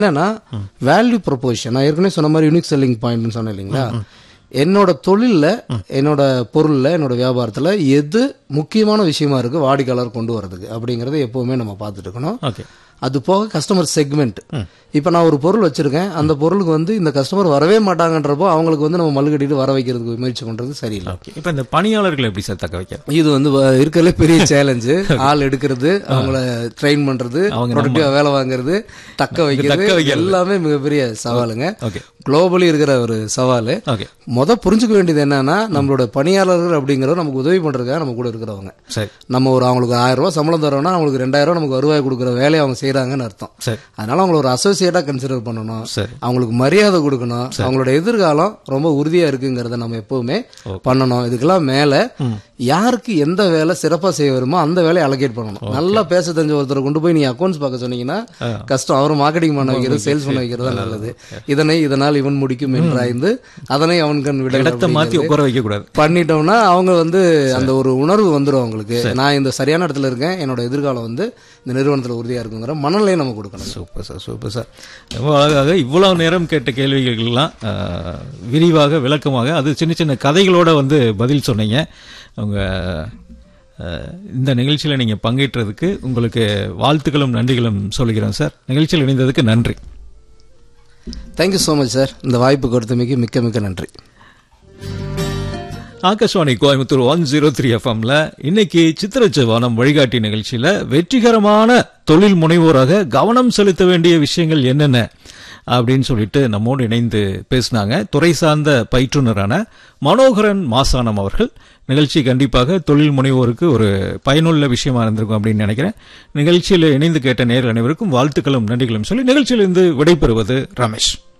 என்னன்னா value proportion நான் ஏற்கனவே சொன்ன மாதிரி யூனிக் செல்லிங் பாயிண்ட்னு சொன்னேன் இல்லைங்களா என்னோட தொழில்ல என்னோட பொருள்ல என்னோட வியாபாரத்துல எது முக்கியமான விஷயமா இருக்கு வாடிக்கையாளர் கொண்டு வரதுக்கு அப்படிங்கறத எப்பவுமே நம்ம பார்த்துட்டு இருக்கணும் ஓகே அது போக கஸ்டமர் செக்மெண்ட் இப்போ நான் ஒரு பொருள் வச்சிருக்கேன் அந்த பொருளுக்கு வந்து இந்த கஸ்டமர் வரவே மாட்டாங்கன்றப்போ அவங்களுக்கு வந்து நம்ம மல்லு கட்டிட்டு வர வைக்கிறதுக்கு முயற்சி பண்றது சரியில்லை ஓகே இப்போ இந்த பணியாளர்களை எப்படி சார் தக்க வைக்க இது வந்து வ- இருக்கறதுலே பெரிய சேலஞ்சு ஆள் எடுக்கிறது அவங்கள ட்ரெயின் பண்றது அவங்க ப்ரொடக்டிவா வேலை வாங்குறது தக்க வைக்கிறது வைக்கிறது. எல்லாமே மிகப்பெரிய சவாலுங்க ஓகே குளோபலி இருக்கிற ஒரு சவால் ஓகே முத புரிஞ்சுக்க வேண்டியது என்னன்னா நம்மளோட பணியாளர்கள் அப்படிங்கிறவர் நமக்கு உதவி பண்றதுக்காக நம்ம கூட இருக்கிறவங்க சரி நம்ம ஒரு அவங்களுக்கு ஆயிரம் ரூபாய் சம்பளம் தரோம்னா அவங்களுக்கு ரெண்டாயிரம் ரூபாய் நமக்கு வருவாய் கொடுக்குற வேலையை அவங்க செய்றாங்கன்னு அர்த்தம் சரி அதனால அவங்கள ஒரு அசோசியேட்டா கன்சிடர் பண்ணணும் சரி அவங்களுக்கு மரியாதை கொடுக்கணும் அவங்களோட எதிர்காலம் ரொம்ப உறுதியா இருக்குங்கிறத நம்ம எப்பவுமே பண்ணணும் இதுக்கெல்லாம் மேல யாருக்கு எந்த வேலை சிறப்பா செய்ய வருமோ அந்த வேலையை அலோகேட் பண்ணணும் நல்லா பேச தெரிஞ்ச ஒருத்தரை கொண்டு போய் நீ அக்கௌண்ட்ஸ் பார்க்க சொன்னீங்கன்னா கஷ்டம் அவர் மார்க்கெட்டிங் பண்ண வைக்கிறது சேல்ஸ் பண்ண வைக்கிறது தான் நல்லது இதனை இதனால் இவன் முடிக்கும் என்றாய்ந்து அதனை அவன் கண் விட இடத்த மாத்தி உட்கார வைக்க கூடாது பண்ணிட்டோம்னா அவங்க வந்து அந்த ஒரு உணர்வு வந்துடும் அவங்களுக்கு நான் இந்த சரியான இடத்துல இருக்கேன் என்னோட எதிர்காலம் வந்து இந்த நிறுவனத்துல உறுதியா இருக்குங்கிற மனநிலையை நம்ம கொடுக்கணும் சூப்பர் சார் சூப்பர் சார் ரொம்ப அழகாக இவ்வளவு நேரம் கேட்ட கேள்விகளுக்கெல்லாம் ஆஹ், விரிவாக விளக்கமாக அது சின்ன சின்ன கதைகளோட வந்து பதில் சொன்னீங்க உங்க ஆஹ், இந்த நிகழ்ச்சியில் நீங்க பங்கேற்றதுக்கு உங்களுக்கு வாழ்த்துக்களும் நன்றிகளும் சொல்கிறோம் சார் நிகழ்ச்சியில் இணைந்ததுக்கு நன்றி தேங்க்யூ ஸோ மச் சார் இந்த வாய்ப்பு கொடுத்தமைக்கு மிக்க மிக்க நன்றி Akashvani Coimbatore one zero three எஃப்எம்ல இன்னைக்கு சித்திரச்சவானம் வழிகாட்டி நிகழ்ச்சியில வெற்றிகரமான தொழில் முனைவோராக கவனம் செலுத்த வேண்டிய விஷயங்கள் என்னென்ன அப்படின்னு சொல்லிட்டு நம்மோடு இணைந்து பேசினாங்க துறை சார்ந்த பயிற்றுனரான மனோகரன் மாசானம் அவர்கள் நிகழ்ச்சி கண்டிப்பாக தொழில் முனைவோருக்கு ஒரு பயனுள்ள விஷயமா இருந்திருக்கும் அப்படின்னு நினைக்கிறேன் நிகழ்ச்சியில் இணைந்து கேட்ட நேர் அனைவருக்கும் வாழ்த்துக்களும் நன்றிகளும் சொல்லி நிகழ்ச்சியிலிருந்து விடைபெறுவது ரமேஷ்